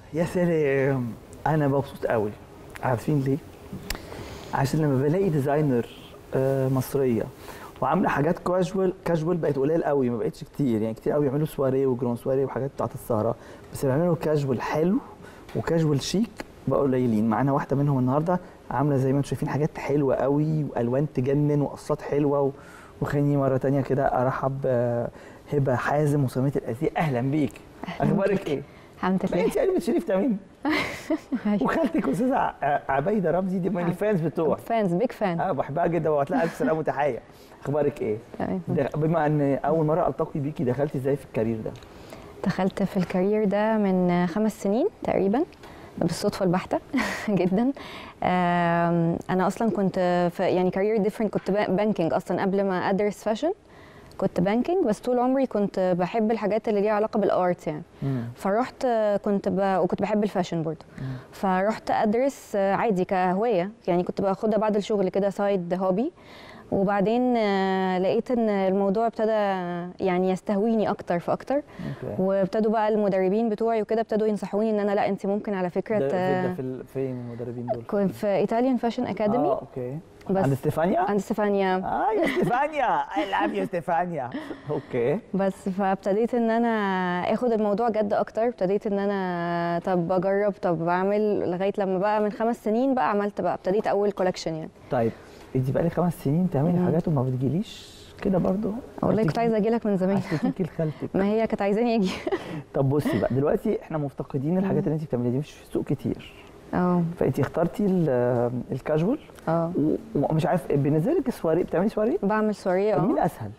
يا سلام انا مبسوط قوي عارفين ليه عشان لما بلاقي ديزاينر آه، مصريه وعامله حاجات كاجوال كاجوال بقت قليل قوي ما بقتش كتير يعني كتير قوي بيعملوا سواريه وجرون سواريه وحاجات بتاعت السهره بس بيعملوا كاجوال حلو وكاجوال شيك بقوا قليلين معانا واحده منهم النهارده عامله زي ما انتم شايفين حاجات حلوه قوي والوان تجنن وقصات حلوه و... وخليني مره تانية كده ارحب آه، هبه حازم وسميه الاسير اهلا بيك اخبارك ايه؟ الحمد ما لله انت قريبه شريف تمام أيوة. وخالتك استاذه ع- عبيده رمزي دي من الفانز بتوعك فانز بيج فان اه بحبها جدا وببعت لها الف سلامه وتحيه اخبارك ايه؟ تمام. ده بما ان اول مره التقي بيكي دخلتي ازاي في الكارير ده؟ دخلت في الكارير ده من خمس سنين تقريبا بالصدفه البحته جدا آم، انا اصلا كنت في يعني كارير ديفرنت كنت بانكينج اصلا قبل ما ادرس فاشن كنت بانكينج بس طول عمري كنت بحب الحاجات اللي ليها علاقه بالارت يعني فرحت كنت ب... وكنت بحب الفاشن برضه فرحت ادرس عادي كهوايه يعني كنت باخدها بعد الشغل كده سايد هوبي وبعدين آه، لقيت ان الموضوع ابتدى يعني يستهويني اكتر فاكتر اوكي وابتدوا بقى المدربين بتوعي وكده ابتدوا ينصحوني ان انا لا انت ممكن على فكره ده ت- فين ده في ال- فين المدربين دول؟ كنت في ايطاليان فاشن اكاديمي اه اوكي بس عند ستيفانيا؟ عند ستيفانيا اه يا ستيفانيا اي لاف يو ستيفانيا اوكي بس فابتديت ان انا اخد الموضوع جد اكتر ابتديت ان انا طب اجرب طب اعمل لغايه لما بقى من خمس سنين بقى عملت بقى ابتديت اول كولكشن يعني طيب انت بقالك خمس سنين تعملي مم. حاجات وما بتجيليش كده برضو والله كنت عايزه اجي لك من زمان اشتكيكي لخالتك ما هي كانت عايزاني اجي طب بصي بقى دلوقتي احنا مفتقدين الحاجات اللي انت بتعمليها دي مش في السوق كتير اه فانت اخترتي ال- الكاجوال اه و- ومش عارف بالنسبه لك السواري بتعملي سواري بعمل سواريه طب اه مين اسهل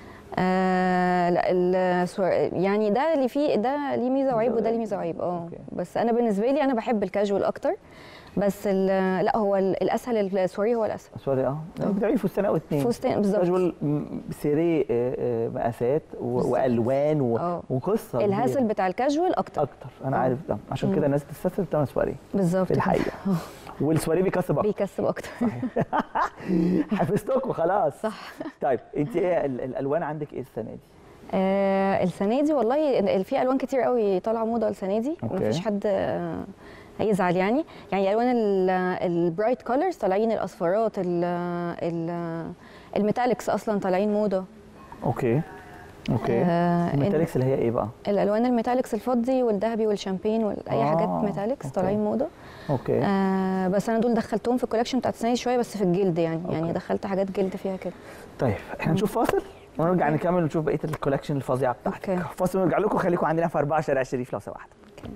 آه لا السوار... يعني ده اللي فيه ده ليه ميزه وعيب وده ليه ميزه وعيب اه أوكي. بس انا بالنسبه لي انا بحب الكاجوال اكتر بس ال- لا هو ال- الاسهل السواري هو الاسهل سواري اه بتعملي فستان او اتنين فستان بالظبط كاجوال م- سيري آه، آه، مقاسات و- بالظبط. والوان و- اه. وقصه كبيرة. الهاسل بتاع الكاجوال اكتر اكتر انا اه. عارف ده عشان مم. كده الناس بتستسهل بتعمل سواري بالظبط في الحقيقه والسواري بيكسب اكتر بيكسب اكتر حفظتكم خلاص صح طيب انت ايه ال- الالوان عندك ايه السنه دي؟ آه السنه دي والله ال- في الوان كتير قوي طالعه موضه السنه دي أوكي. ومفيش حد آه، هيزعل يعني يعني الوان البرايت كولرز طالعين الاصفرات ال ال الميتاليكس اصلا طالعين موضه اوكي اوكي آه الميتاليكس اللي هي ايه بقى؟ الالوان الميتاليكس الفضي والذهبي والشامبين واي آه، حاجات ميتاليكس أوكي. طالعين موضه اوكي آه بس انا دول دخلتهم في الكولكشن بتاعت السنه دي شويه بس في الجلد يعني أوكي. يعني دخلت حاجات جلد فيها كده طيب احنا نشوف فاصل ونرجع نكمل ونشوف بقيه الكولكشن الفظيعه بتاعتك أوكي. فاصل ونرجع لكم خليكم عندنا في 4 شارع الشريف لو سمحت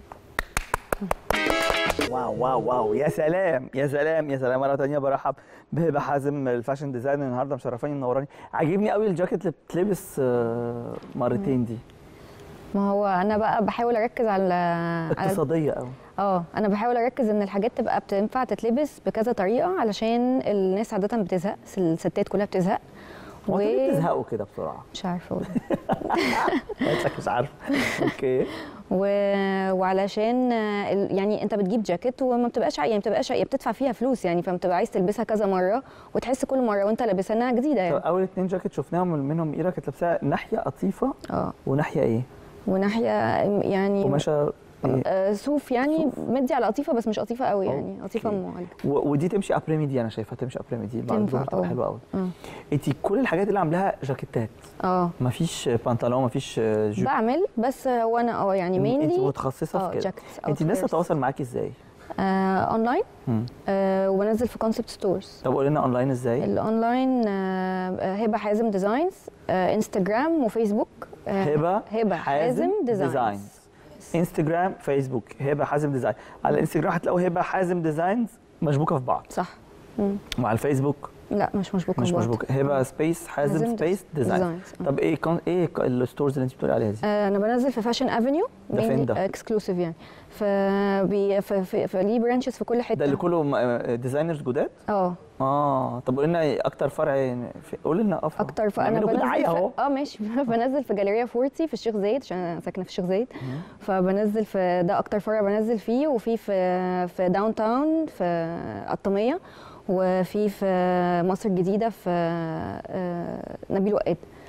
واو واو واو يا سلام يا سلام يا سلام مره ثانيه برحب بهبه حازم الفاشن ديزاينر النهارده مشرفاني منوراني عاجبني قوي الجاكيت اللي بتلبس آه، مرتين دي ما هو انا بقى بحاول اركز على على اقتصاديه قوي اه انا بحاول اركز ان الحاجات تبقى بتنفع تتلبس بكذا طريقه علشان الناس عاده بتزهق الستات كلها بتزهق هو انتوا ليه بتزهقوا كده بسرعه؟ مش عارفه اقول قلت لك مش عارفه اوكي و... وعلشان آه، ال- يعني انت بتجيب جاكيت وما بتبقاش عاي- يعني ما بتبقاش عاي- بتدفع فيها فلوس يعني فما بتبقى عايز تلبسها كذا مره وتحس كل مره وانت لابسها انها جديده طب يعني اول اتنين جاكيت شفناهم منهم ايرا كانت لابساها ناحيه قطيفه اه وناحيه ايه؟ وناحيه يعني قماشه ايه؟ آه، صوف يعني مدي على قطيفه بس مش قطيفه قوي يعني قطيفه أوكي. معالجه و- ودي تمشي ابريمي دي انا شايفها تمشي ابريمي دي بعد تنفع، الظهر تبقى اه. حلوه قوي اه انت كل الحاجات اللي عاملاها جاكيتات اه مفيش بنطلون مفيش جيب بعمل بس هو انا اه يعني انت مينلي متخصصه اه في كده جاكيتس انت الناس تتواصل معاكي ازاي؟ آه اونلاين مم. آه وبنزل في كونسبت ستورز طب قولي لنا اونلاين ازاي؟ الاونلاين آه هبه حازم ديزاينز آه انستجرام وفيسبوك آه هبه هبه حازم ديزاينز انستجرام فيسبوك هبه حازم ديزاين على الانستجرام هتلاقوا هبه حازم ديزاينز مشبوكه في بعض صح مم. وعلى الفيسبوك لا مش مشبوكه مش ببعض. مشبوكه هبه سبيس حازم حازم سبيس ديزاين ديزاينز، اه. طب ايه كون ايه ك- الستورز اللي انت بتقولي عليها دي؟ آه انا بنزل في فاشن افنيو ده فين ده؟ اكسكلوسيف يعني فبي في, في, في ليه برانشز في كل حته ده اللي كله ديزاينرز جداد؟ اه اه طب قولي لنا إيه اكتر فرع في- قولي لنا افهم اكتر فانا نعمله بنزل دعاية في... اهو اه ماشي بنزل في جاليريا 40 في الشيخ زايد عشان انا ساكنه في الشيخ زايد فبنزل في ده اكتر فرع بنزل فيه وفي في في داون تاون في الطميه وفي في مصر الجديده في آه، نبيل وقاد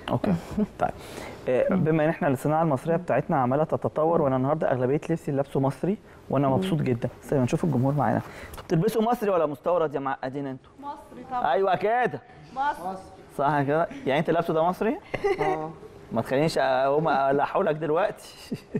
اوكي طيب آه، بما ان احنا الصناعه المصريه بتاعتنا عماله تتطور وانا النهارده اغلبيه لبسي اللي لابسه مصري وانا مبسوط جدا بس لما نشوف الجمهور معانا انتوا بتلبسوا مصري ولا مستورد يا معقدين انتوا مصري طبعا ايوه كده مصر صح كده يعني انت لابسه ده مصري اه ما تخلينيش اقوم الحقولك دلوقتي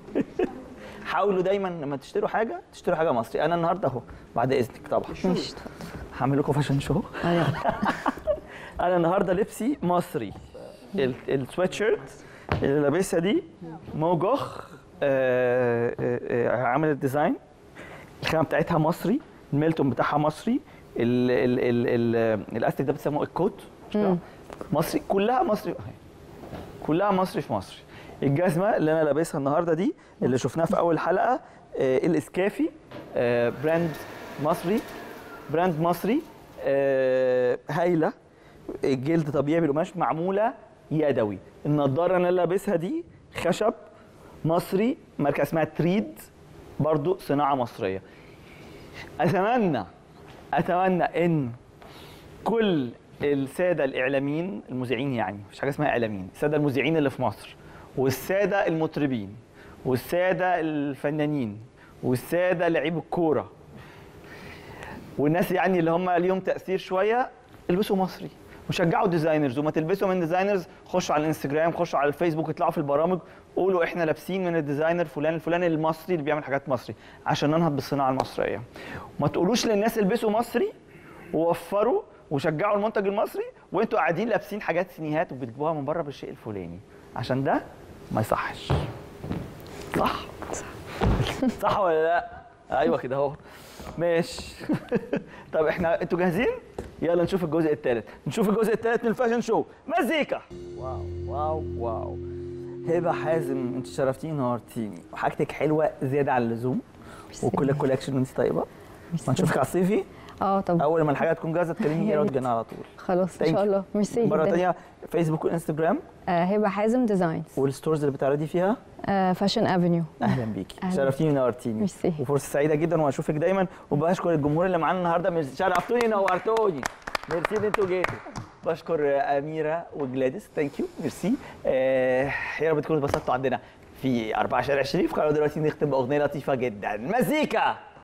حاولوا دايما لما تشتروا حاجه تشتروا حاجه مصري انا النهارده اهو بعد اذنك طبعا ماشي هعمل لكم فاشن شو أيوة. انا النهارده لبسي مصري ال- السويت شيرت اللي لابسها دي موجوخ آه، آه، آه، عامل الديزاين الخامه بتاعتها مصري الميلتون بتاعها مصري ال ال ال ال الاستيك ده بتسموه الكوت مش كده؟ مم. مصري كلها مصري أهي. كلها مصري في مصري الجزمه اللي انا لابسها النهارده دي اللي شفناها في اول حلقه آه، الاسكافي آه، براند مصري براند مصري آه، هايله الجلد طبيعي بالقماش معموله يدوي النضاره اللي انا لابسها دي خشب مصري ماركه اسمها تريد برضو صناعه مصريه اتمنى اتمنى ان كل الساده الاعلاميين المذيعين يعني مفيش حاجه اسمها اعلاميين الساده المذيعين اللي في مصر والساده المطربين والساده الفنانين والساده لعيب الكوره والناس يعني اللي هم ليهم تاثير شويه البسوا مصري وشجعوا ديزاينرز وما تلبسوا من ديزاينرز خشوا على الانستجرام خشوا على الفيسبوك اطلعوا في البرامج قولوا احنا لابسين من الديزاينر فلان الفلاني المصري اللي بيعمل حاجات مصري عشان ننهض بالصناعه المصريه وما تقولوش للناس البسوا مصري ووفروا وشجعوا المنتج المصري وانتوا قاعدين لابسين حاجات سينيهات وبتجيبوها من بره بالشيء الفلاني عشان ده ما يصحش صح صح ولا لا ايوه كده اهو ماشي طب احنا انتوا جاهزين يلا نشوف الجزء الثالث نشوف الجزء الثالث من الفاشن شو مزيكا واو واو واو هبه حازم انت شرفتيني نورتيني وحاجتك حلوه زياده عن اللزوم وكل الكولكشن وانت طيبه ما نشوفك على الصيفي اه طب اول ما الحاجه تكون جاهزه تكلميني يا ايه ريت. وتجينا على طول خلاص ان Thank شاء you. الله ميرسي مره جدا ثانيه فيسبوك وانستجرام آه هبه حازم ديزاينز والستورز اللي بتعرضي فيها آه فاشن افنيو اهلا بيكي أهلا. شرفتيني نورتيني ميرسي. وفرصه سعيده جدا واشوفك دايما وبشكر الجمهور اللي معانا النهارده ميرسي. شرفتوني نورتوني ميرسي ان انتوا جيتوا بشكر اميره وجلاديس ثانك يو ميرسي آه يا رب تكونوا اتبسطتوا عندنا في 4 شارع شريف خلونا دلوقتي نختم باغنيه لطيفه جدا مزيكا